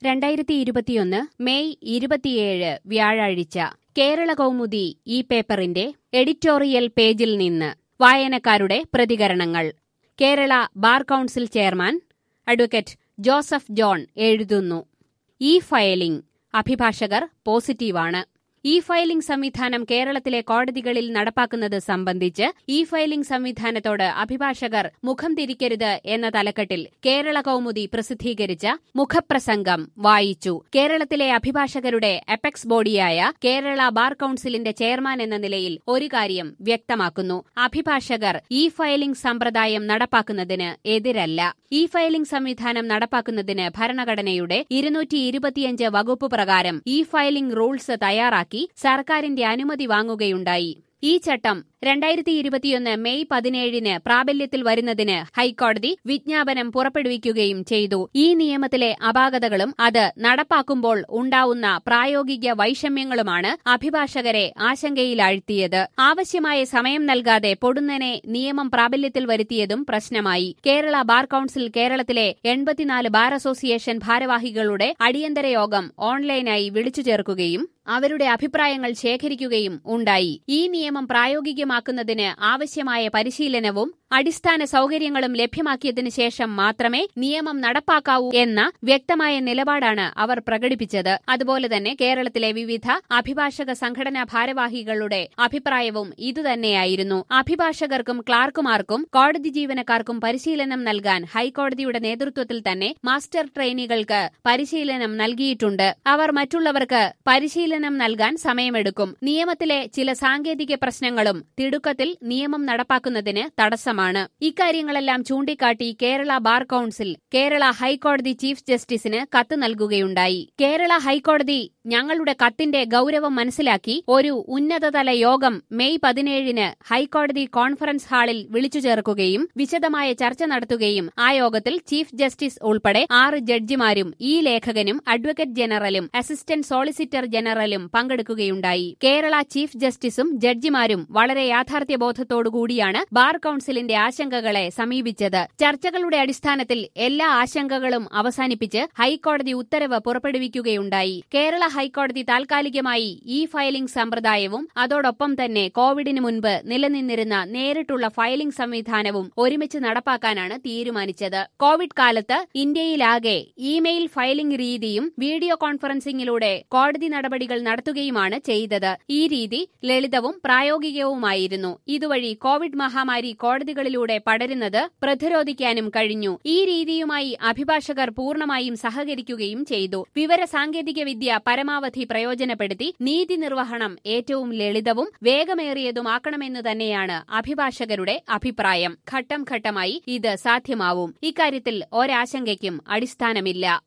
രണ്ടായിരത്തി ഇരുപത്തിയൊന്ന് മെയ് ഇരുപത്തിയേഴ് വ്യാഴാഴ്ച കേരള കൗമുദി ഈ പേപ്പറിന്റെ എഡിറ്റോറിയൽ പേജിൽ നിന്ന് വായനക്കാരുടെ പ്രതികരണങ്ങൾ Kerala bar council chairman advocate Joseph John എഴുതുന്നു ഇ ഫയലിംഗ് അഭിഭാഷകർ പോസിറ്റീവാണ് ഇ ഫയലിംഗ് സംവിധാനം കേരളത്തിലെ കോടതികളിൽ നടപ്പാക്കുന്നത് സംബന്ധിച്ച് ഇ ഫയലിംഗ് സംവിധാനത്തോട് അഭിഭാഷകർ മുഖം തിരിക്കരുത് എന്ന തലക്കെട്ടിൽ കേരള കൗമുദി പ്രസിദ്ധീകരിച്ച മുഖപ്രസംഗം വായിച്ചു കേരളത്തിലെ അഭിഭാഷകരുടെ അപെക്സ് ബോഡിയായ കേരള ബാർ കൌൺസിലിന്റെ ചെയർമാൻ എന്ന നിലയിൽ ഒരു കാര്യം വ്യക്തമാക്കുന്നു അഭിഭാഷകർ ഇ ഫയലിംഗ് സമ്പ്രദായം നടപ്പാക്കുന്നതിന് എതിരല്ല ഇ ഫയലിംഗ് സംവിധാനം നടപ്പാക്കുന്നതിന് ഭരണഘടനയുടെ ഇരുന്നൂറ്റി ഇരുപത്തിയഞ്ച് വകുപ്പ് പ്രകാരം ഇ ഫയലിംഗ് റൂൾസ് തയ്യാറാക്കി സർക്കാരിന്റെ അനുമതി വാങ്ങുകയുണ്ടായി ഈ ചട്ടം രണ്ടായിരത്തി ഇരുപത്തിയൊന്ന് മെയ് പതിനേഴിന് പ്രാബല്യത്തിൽ വരുന്നതിന് ഹൈക്കോടതി വിജ്ഞാപനം പുറപ്പെടുവിക്കുകയും ചെയ്തു ഈ നിയമത്തിലെ അപാകതകളും അത് നടപ്പാക്കുമ്പോൾ ഉണ്ടാവുന്ന പ്രായോഗിക വൈഷമ്യങ്ങളുമാണ് അഭിഭാഷകരെ ആശങ്കയിലാഴ്ത്തിയത് ആവശ്യമായ സമയം നൽകാതെ പൊടുന്നനെ നിയമം പ്രാബല്യത്തിൽ വരുത്തിയതും പ്രശ്നമായി കേരള ബാർ കൌൺസിൽ കേരളത്തിലെ എൺപത്തിനാല് ബാർ അസോസിയേഷൻ ഭാരവാഹികളുടെ അടിയന്തര യോഗം ഓൺലൈനായി വിളിച്ചു ചേർക്കുകയും അവരുടെ അഭിപ്രായങ്ങൾ ശേഖരിക്കുകയും ഉണ്ടായി ഈ നിയമം പ്രായോഗികമാക്കുന്നതിന് ആവശ്യമായ പരിശീലനവും അടിസ്ഥാന സൌകര്യങ്ങളും ലഭ്യമാക്കിയതിനു ശേഷം മാത്രമേ നിയമം നടപ്പാക്കാവൂ എന്ന വ്യക്തമായ നിലപാടാണ് അവർ പ്രകടിപ്പിച്ചത് അതുപോലെ തന്നെ കേരളത്തിലെ വിവിധ അഭിഭാഷക സംഘടനാ ഭാരവാഹികളുടെ അഭിപ്രായവും ഇതുതന്നെയായിരുന്നു അഭിഭാഷകർക്കും ക്ലാർക്കുമാർക്കും കോടതി ജീവനക്കാർക്കും പരിശീലനം നൽകാൻ ഹൈക്കോടതിയുടെ നേതൃത്വത്തിൽ തന്നെ മാസ്റ്റർ ട്രെയിനികൾക്ക് പരിശീലനം നൽകിയിട്ടുണ്ട് അവർ മറ്റുള്ളവർക്ക് പരിശീലനം നൽകാൻ സമയമെടുക്കും നിയമത്തിലെ ചില സാങ്കേതിക പ്രശ്നങ്ങളും തിടുക്കത്തിൽ നിയമം നടപ്പാക്കുന്നതിന് തടസ്സമാണ് ഇക്കാര്യങ്ങളെല്ലാം ചൂണ്ടിക്കാട്ടി കേരള ബാർ കൌൺസിൽ കേരള ഹൈക്കോടതി ചീഫ് ജസ്റ്റിസിന് കത്ത് നൽകുകയുണ്ടായി കേരള ഹൈക്കോടതി ഞങ്ങളുടെ കത്തിന്റെ ഗൌരവം മനസ്സിലാക്കി ഒരു ഉന്നതതല യോഗം മെയ് പതിനേഴിന് ഹൈക്കോടതി കോൺഫറൻസ് ഹാളിൽ വിളിച്ചു ചേർക്കുകയും വിശദമായ ചർച്ച നടത്തുകയും ആ യോഗത്തിൽ ചീഫ് ജസ്റ്റിസ് ഉൾപ്പെടെ ആറ് ജഡ്ജിമാരും ഈ ലേഖകനും അഡ്വക്കേറ്റ് ജനറലും അസിസ്റ്റന്റ് സോളിസിറ്റർ ജനറലും പങ്കെടുക്കുകയുണ്ടായി കേരള ചീഫ് ജസ്റ്റിസും ജഡ്ജിമാരും വളരെ യാഥാർത്ഥ്യബോധത്തോടുകൂടിയാണ് ബാർ കൌൺസിലിന്റെ ആശങ്കകളെ സമീപിച്ചത് ചർച്ചകളുടെ അടിസ്ഥാനത്തിൽ എല്ലാ ആശങ്കകളും അവസാനിപ്പിച്ച് ഹൈക്കോടതി ഉത്തരവ് പുറപ്പെടുവിക്കുകയുണ്ടായി കേരള ഹൈക്കോടതി താൽക്കാലികമായി ഇ ഫയലിംഗ് സമ്പ്രദായവും അതോടൊപ്പം തന്നെ കോവിഡിന് മുൻപ് നിലനിന്നിരുന്ന നേരിട്ടുള്ള ഫയലിംഗ് സംവിധാനവും ഒരുമിച്ച് നടപ്പാക്കാനാണ് തീരുമാനിച്ചത് കോവിഡ് കാലത്ത് ഇന്ത്യയിലാകെ ഇമെയിൽ ഫയലിംഗ് രീതിയും വീഡിയോ കോൺഫറൻസിംഗിലൂടെ കോടതി നടപടികൾ നടത്തുകയുമാണ് ചെയ്തത് ഈ രീതി ലളിതവും പ്രായോഗികവുമായിരുന്നു ഇതുവഴി കോവിഡ് മഹാമാരി കോടതികളിലൂടെ പടരുന്നത് പ്രതിരോധിക്കാനും കഴിഞ്ഞു ഈ രീതിയുമായി അഭിഭാഷകർ പൂർണ്ണമായും സഹകരിക്കുകയും ചെയ്തു വിവര സാങ്കേതിക വിദ്യ പരമാവധി പ്രയോജനപ്പെടുത്തി നീതി നിർവഹണം ഏറ്റവും ലളിതവും വേഗമേറിയതുമാക്കണമെന്ന് തന്നെയാണ് അഭിഭാഷകരുടെ അഭിപ്രായം ഘട്ടം ഘട്ടമായി ഇത് സാധ്യമാവും ഇക്കാര്യത്തിൽ ഒരാശങ്കയ്ക്കും അടിസ്ഥാനമില്ല